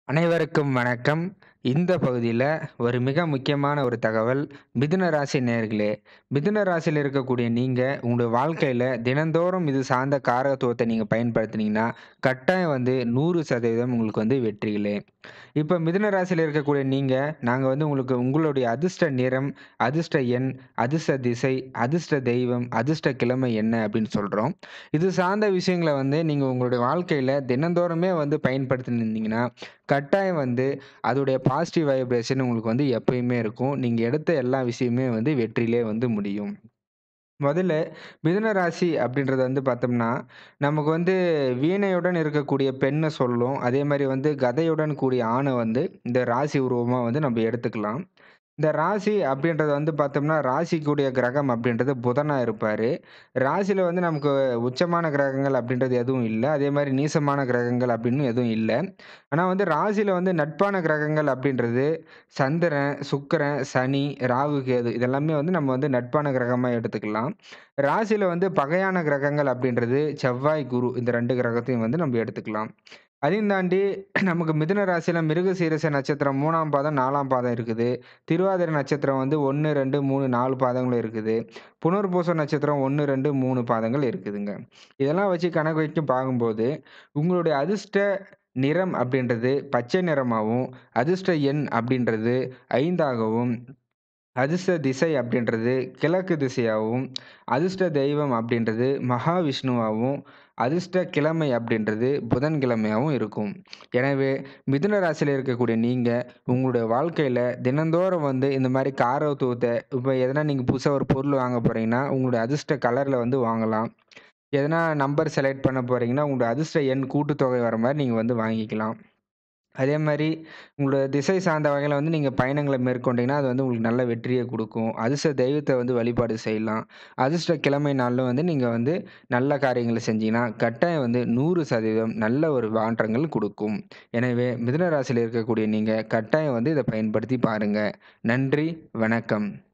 அனைவருக்கும் வணக்கம். இந்த பகுதியில ஒரு மிக முக்கியமான ஒரு தகவல். மிதுன ராசி நேயர்களே, மிதுன ராசியில இருக்கக்கூடிய நீங்க, உங்களுடைய வாழ்க்கையில தினந்தோறும் இது சார்ந்த காரகத்துவத்த நீங்க பயன்படுத்தினீங்கன்னா, கட்டாயம் வந்து 100% உங்களுக்கு வந்து வெற்றிகளே. இப்ப மிதுன ராசியில இருக்கக்கூடிய நீங்க, நாங்க வந்து உங்களுக்கு உங்களுடைய அதிர்ஷ்ட நிறம், அதிர்ஷ்ட எண், அதிர்ஷ்ட திசை, அதிர்ஷ்ட தெய்வம், அதிர்ஷ்ட கிழமை என்ன அப்படின்னு சொல்றோம். இது சார்ந்த விஷயங்கள வந்து நீங்க உங்களுடைய வாழ்க்கையில தினந்தோறுமே வந்து பயன்படுத்தினிருந்தீங்கன்னா, கட்டாயம் வந்து அதோடைய பாசிட்டிவ் வைப்ரேஷன் உங்களுக்கு வந்து எப்பயுமே இருக்கும். நீங்க எடுத்த எல்லா விஷயமுமே வந்து வெற்றியிலே வந்து முடியும். முதல்ல மிதுன ராசி அப்படின்றது வந்து பார்த்தோம்னா, நமக்கு வந்து வீணையுடன் இருக்கக்கூடிய பெண்ண சொல்லும். அதே மாரி வந்து கதையுடன் கூடிய ஆண வந்து இந்த ராசி உருவமா வந்து நம்ம எடுத்துக்கலாம். இந்த ராசி அப்படின்றது வந்து பார்த்தோம்னா, ராசிக்குடைய கிரகம் அப்படின்றது புதனா இருப்பாரு. ராசியில வந்து நமக்கு உச்சமான கிரகங்கள் அப்படின்றது எதுவும் இல்ல. அதே மாரி நீசமான கிரகங்கள் அப்படின்னு எதுவும் இல்ல. ஆனா வந்து ராசியில வந்து நட்பான கிரகங்கள் அப்படின்றது சந்திரன், சுக்கிரன், சனி, ராகு, கேது இதெல்லாமே வந்து நம்ம வந்து நட்பான கிரகமா எடுத்துக்கலாம். ராசியில வந்து பகையான கிரகங்கள் அப்படின்றது செவ்வாய், குரு இந்த 2 கிரகத்தையும் வந்து நம்ம எடுத்துக்கலாம். அதையும் தாண்டி நமக்கு மிதுன ராசியில மிருகசீரிஷ நட்சத்திரம் 3ஆம் பாதம், 4ஆம் பாதம் இருக்குது. திருவாதிரை நட்சத்திரம் வந்து 1, 2, 3, 4 பாதங்களும் இருக்குது. புனர்பூசம் நட்சத்திரம் 1, 2, 3 பாதங்கள் இருக்குதுங்க. இதெல்லாம் வச்சு கணக்கு வச்சு பார்க்கும்போது, உங்களுடைய அதிர்ஷ்ட நிறம் அப்படின்றது பச்சை நிறமாவும், அதிர்ஷ்ட எண் அப்படின்றது 5ஆகவும், அதிர்ஷ்ட திசை அப்படின்றது கிழக்கு திசையாவும், அதிர்ஷ்ட தெய்வம் அப்படின்றது மகாவிஷ்ணுவாவும், அதிர்ஷ்ட கிழமை அப்படின்றது புதன்கிழமையாவும் இருக்கும். எனவே மிதுன ராசியில இருக்கக்கூடிய நீங்க, உங்களுடைய வாழ்க்கையில தினந்தோறும் வந்து இந்த மாரி காரகத்துவத்த இப்ப எதனா நீங்க புதுசா ஒரு பொருள் வாங்க போறீங்கன்னா, உங்களுடைய அதிர்ஷ்ட கலர்ல வந்து வாங்கலாம். எதனா நம்பர் செலக்ட் பண்ண போறீங்கன்னா, உங்களுடைய அதிர்ஷ்ட எண் கூட்டுத்தொகை வர மாரி நீங்க வந்து வாங்கிக்கலாம். அதே மாரி உங்களுடைய திசை சார்ந்த வகையில வந்து நீங்க பயணங்கள மேற்கொண்டீங்கன்னா, அது வந்து உங்களுக்கு நல்ல வெற்றிய குடுக்கும். அதிர்ஷ்ட தெய்வத்த வந்து வழிபாடு செய்யலாம். அதிர்ஷ்ட கிழமை நாள்ல வந்து நீங்க வந்து நல்ல காரியங்கள செஞ்சீங்கன்னா, கட்டாயம் வந்து 100% நல்ல ஒரு மாற்றங்கள் குடுக்கும். எனவே மிதுன ராசியில இருக்கக்கூடிய நீங்க கட்டாயம் வந்து இத பயன்படுத்தி பாருங்க. நன்றி, வணக்கம்.